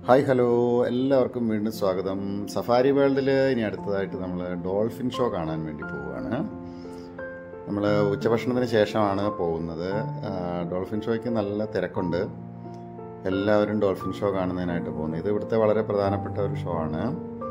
Hi hello എല്ലാവർക്കും വീണ്ടും സ്വാഗതം സഫാരി വേൾഡിൽ ഇനി അടുത്തതായിട്ട് നമ്മൾ ഡോൾഫിൻ ഷോ കാണാൻ വേണ്ടി പോവുകയാണ് നമ്മൾ ഉച്ചഭക്ഷണത്തിന് ശേഷമാണ് പോകുന്നത് ആ, ഡോൾഫിൻ ഷോയ്ക്ക് നല്ല തിരക്കുണ്ട് എല്ലാവരും ഡോൾഫിൻ ഷോ കാണുന്നതിനായിട്ട് പോകുന്നത് ഇത് ഇവിടുത്തെ വളരെ പ്രധാനപ്പെട്ട ഒരു ഷോ ആണ്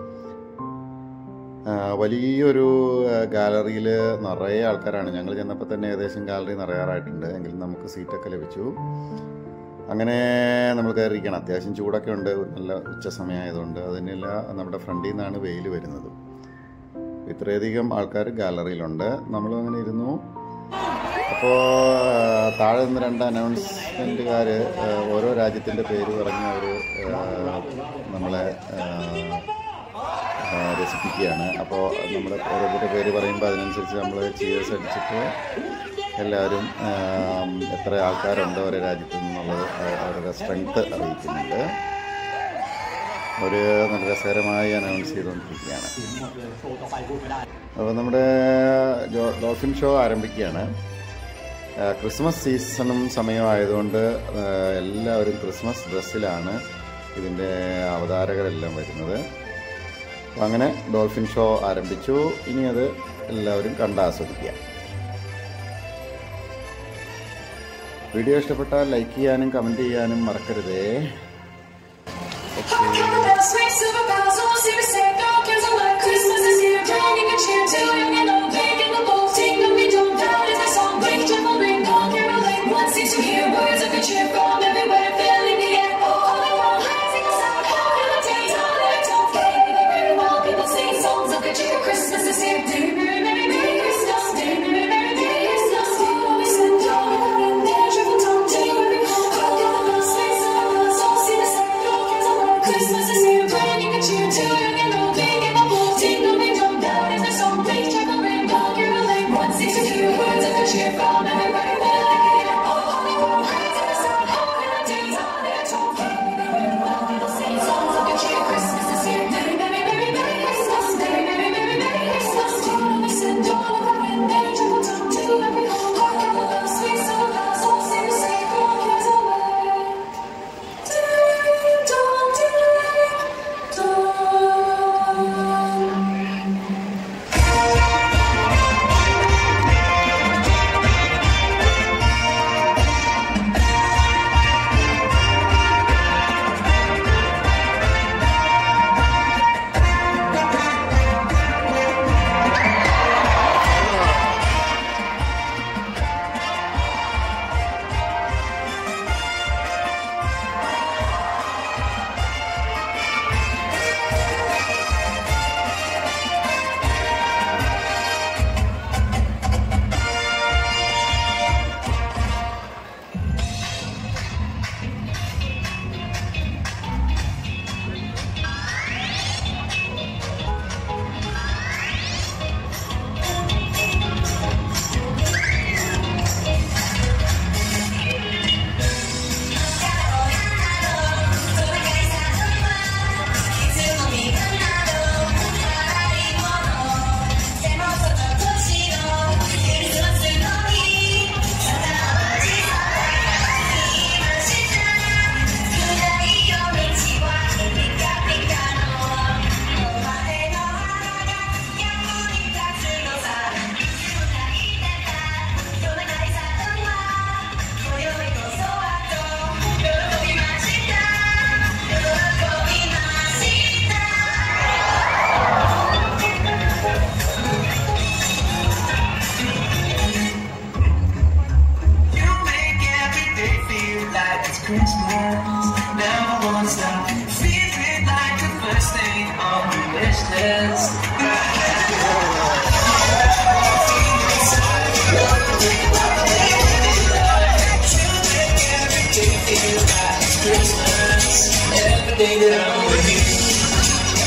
ആ, വലിയൊരു ഗാലറിയിൽ നിറയെ ആൾക്കാരാണ് ഞങ്ങൾ ചെന്നപ്പോൾ തന്നെ ഏകദേശം ഗാലറി നിറയാറായിട്ടുണ്ട് എങ്കിലും നമുക്ക് സീറ്റൊക്കെ ലഭിച്ചു അങ്ങനെ നമ്മൾ കയറിയിരിക്കണം അത്യാവശ്യം ചൂടൊക്കെ ഉണ്ട് നല്ല ഉച്ച സമയമായതുകൊണ്ട് അതിനെല്ല നമ്മുടെ ഫ്രണ്ടിൽ നിന്നാണ് വെയിൽ വരുന്നത് ഇത്രയധികം ആൾക്കാർ ഗാലറിയിലുണ്ട് നമ്മളും അങ്ങനെ ഇരുന്നു അപ്പോൾ താഴെ നിന്ന് രണ്ട് അനൗൺസ്മെൻറ്റുകാർ ഓരോ രാജ്യത്തിൻ്റെ പേര് പറഞ്ഞ് അവർ നമ്മളെ ആ, ആ, രസിപ്പിക്കുകയാണ് അപ്പോൾ നമ്മൾ ഓരോരുത്തരുടെ പേര് പറയുമ്പോൾ അതിനനുസരിച്ച് നമ്മൾ ചിയേഴ്സ് അടിച്ചിട്ട് എല്ലാവരും ആം, എത്ര ആൾക്കാരുണ്ട് ഓരോ രാജ്യത്തു നിന്നുള്ളത് അ- അവരുടെ സ്ട്രെങ്ത് അറിയിക്കുന്നുണ്ട് ഒരു നല്ല രസകരമായി അനൗൺസ് ചെയ്തുകൊണ്ടിരിക്കുകയാണ് അപ്പോൾ നമ്മുടെ ജോ- ഡോൾഫിൻ ഷോ ആരംഭിക്കുകയാണ് ആ, ക്രിസ്മസ് സീസണും സമയമായതുകൊണ്ട് ആ, എല്ലാവരും ക്രിസ്മസ് ഡ്രസ്സിലാണ് ഇതിൻ്റെ അവതാരകരെല്ലാം വരുന്നത് അപ്പോൾ അങ്ങനെ ഡോൾഫിൻ ഷോ ആരംഭിച്ചു ഇനി അത് എല്ലാവരും കണ്ടാസ്വദിക്കുക വീഡിയോ ഇഷ്ടപ്പെട്ടാൽ ലൈക്ക് ചെയ്യാനും കമൻറ്റ് ചെയ്യാനും മറക്കരുതേ okay Sweet silver bells, all silver set, all cares are like Christmas is here, joining a cheer to young and old, playing the bowl, sing and we don't doubt is a song, ring, jingle, ring, call, caroling, one seems to hear words of good cheer from everywhere, filling the air. Oh, all around, rising a sound, how can the days all their tones, gay, very well, people sing songs of good cheer, Christmas is here, do merry, merry, merry Christmas, do merry, merry, merry Christmas, do always send joy, and their triple tongue, do every call, call, the bells, sweet silver bells, all see the set, all cares are like Christmas is here, bringing a cheer to young and old, big and bold, jingle, ring, drum, down in the song, play, triple ring, call, caroling, one seems to hear words of good cheer from everywhere, filling the air. Oh, holy world, rising the sun, how can the days all their tones, gay, very well, people sing songs of good cheer, Christmas is here, merry, merry, merry, merry Christmas, merry, merry, merry, merry Christmas, do always send joy, and their triple tongue, to every home, hark the bells, sweet silver bells, all sing the same, all cares away. Ding dong, ding dong. You make every day feel like it's Christmas. Never won't stop. Feels it like the first thing on the wish list. You make every day feel like it's Christmas. Every day that I'm with you.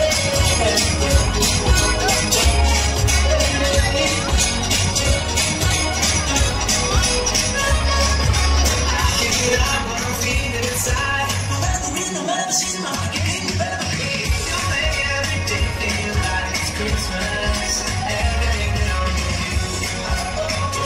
Christmas, everything that I'm with you.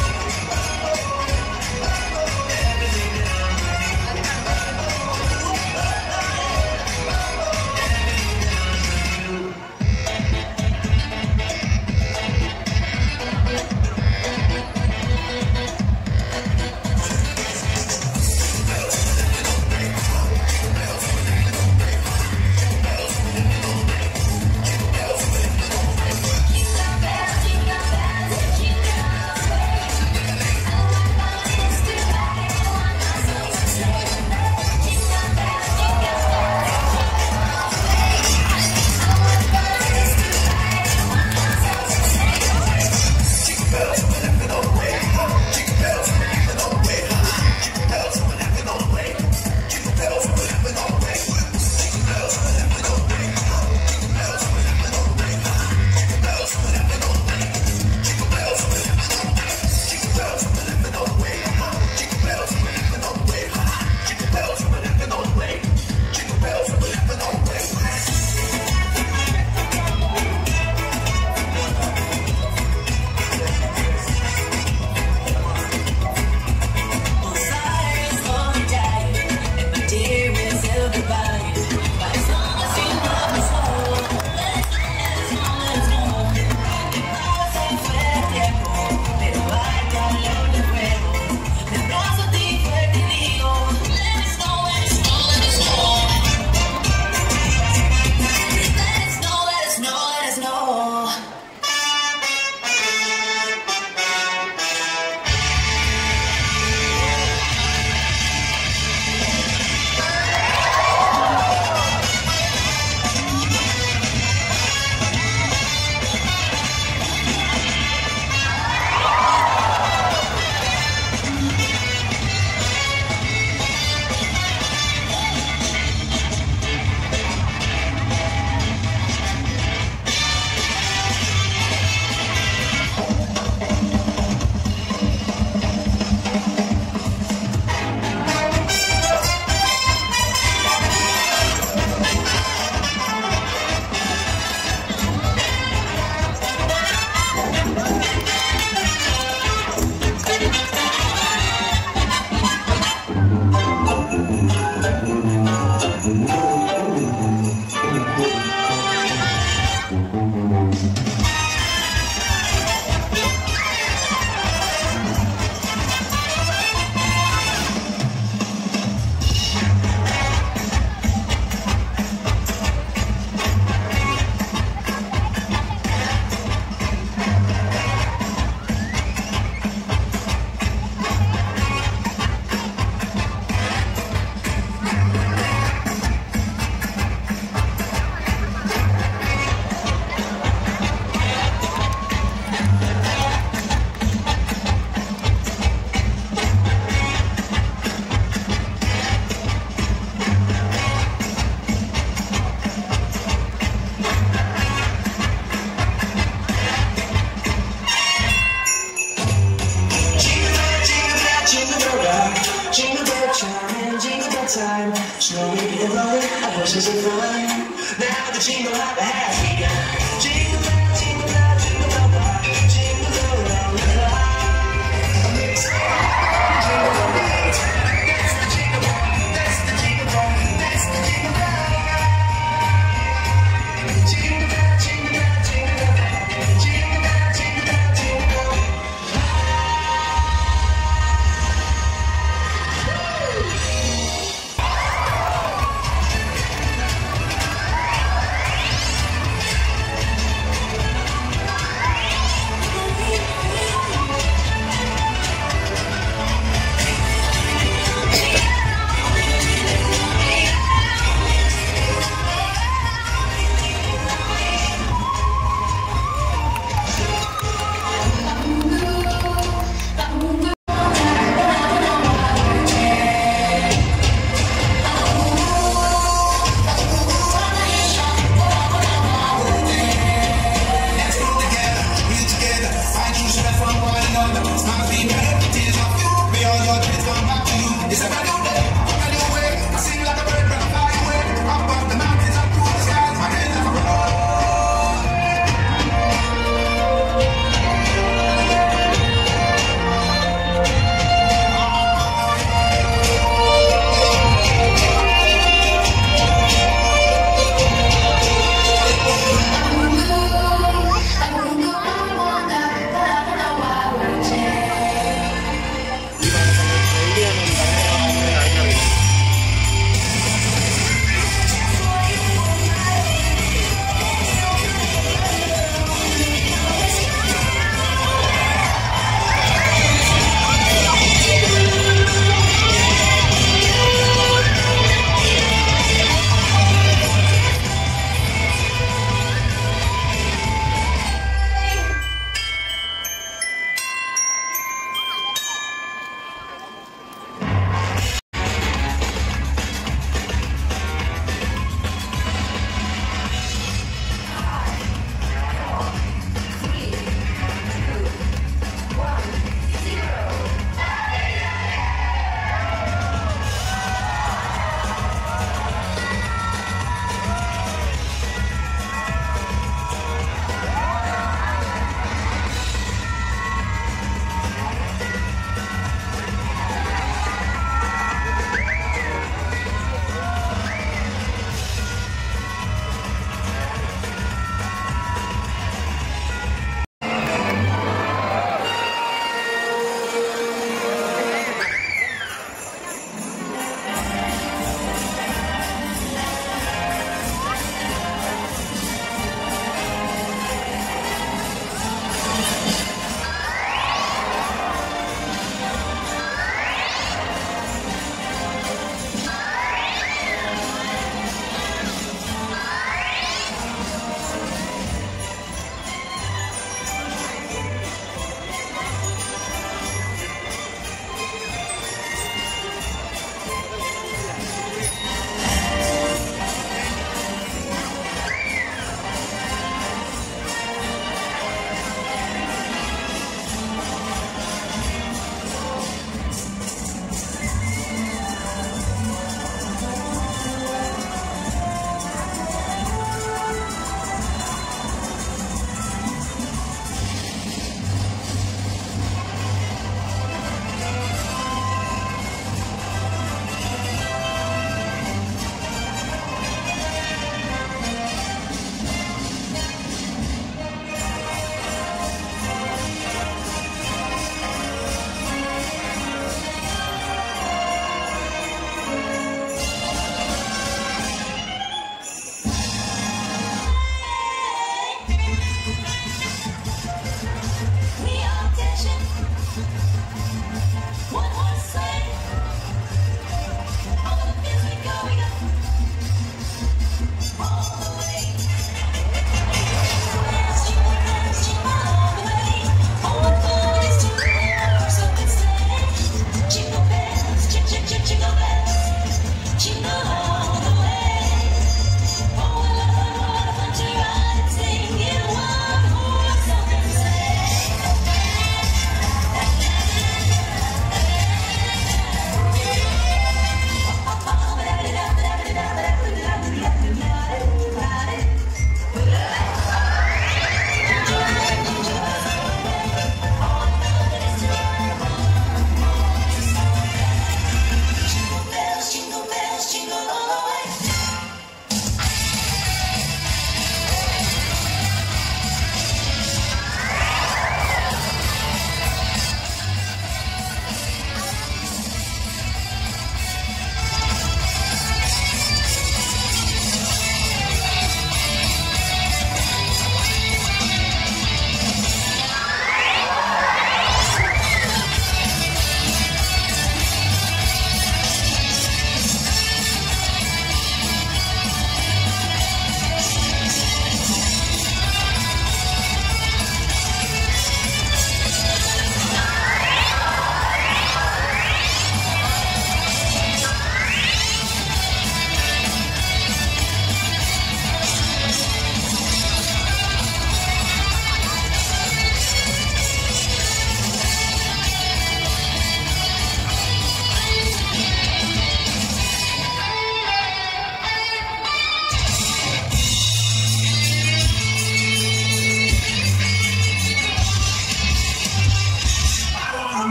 rolling, horses are flying. Now the jingle hop has begun. Jingle